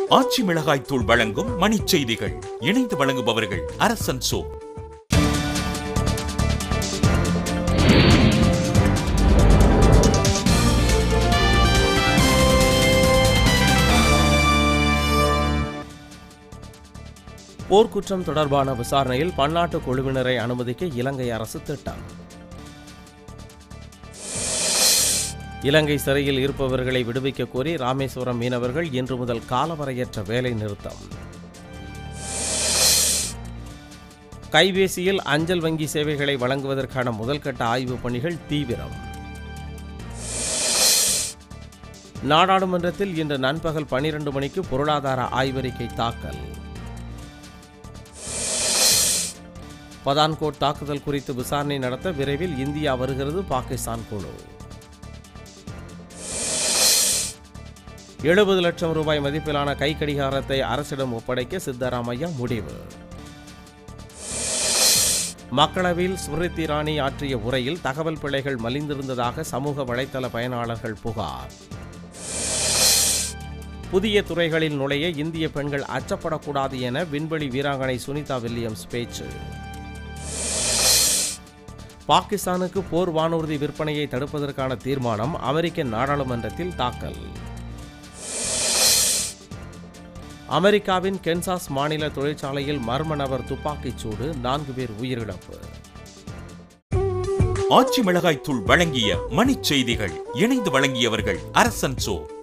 ஆச்சி மிளகாய் தூள் வழங்கும் மணிச் செய்திகள் இணைந்து வழங்குபவர்கள் அரசன் சோ போர்க்குற்றம் தொடர்பான விசாரணையில் பன்னாட்டு குழுவினரை அனுமதிக்க இலங்கை அரசு திட்டம் இலங்கை சிறையில் இருப்பவர்களை விடுவிக்க கோரி ராமேஸ்வரம் மீனவர்கள் இன்று முதல் காலவரையற்ற வேலை நிறுத்தம் கைபேசியில் அஞ்சல் வங்கி சேவைகளை வழங்குவதற்கான முதல்கட்ட ஆய்வுப் பணிகள் தீவிரம் நாடாளுமன்றத்தில் இன்று நண்பகல் பனிரெண்டு மணிக்கு பொருளாதார ஆய்வறிக்கை தாக்கல் பதான்கோட் தாக்குதல் குறித்து விசாரணை நடத்த விரைவில் இந்தியா வருகிறது பாகிஸ்தான் குழு எழுபது லட்சம் ரூபாய் மதிப்பிலான கை கடிகாரத்தை அரசிடம் ஒப்படைக்க சித்தராமையா முடிவு மக்களவையில் ஸ்மிருதி இரானி ஆற்றிய உரையில் தகவல் பிழைகள் மலிந்திருந்ததாக சமூக வலைதள பயனாளர்கள் புகார் புதிய துறைகளில் நுழைய இந்திய பெண்கள் அச்சப்படக்கூடாது என விண்வெளி வீராங்கனை சுனிதா வில்லியம்ஸ் பேச்சு பாகிஸ்தானுக்கு போர் வானூர்தி விற்பனையை தடுப்பதற்கான தீர்மானம் அமெரிக்க நாடாளுமன்றத்தில் தாக்கல் அமெரிக்காவின் கென்சாஸ் மாநில தொழிற்சாலையில் மர்ம நபர் துப்பாக்கிச் சூடு நான்கு பேர் உயிரிழப்பு ஆச்சி மிளகாய் தூள் வழங்கிய மணிச் செய்திகள் இணைந்து வழங்கியவர்கள் அரசன் சோ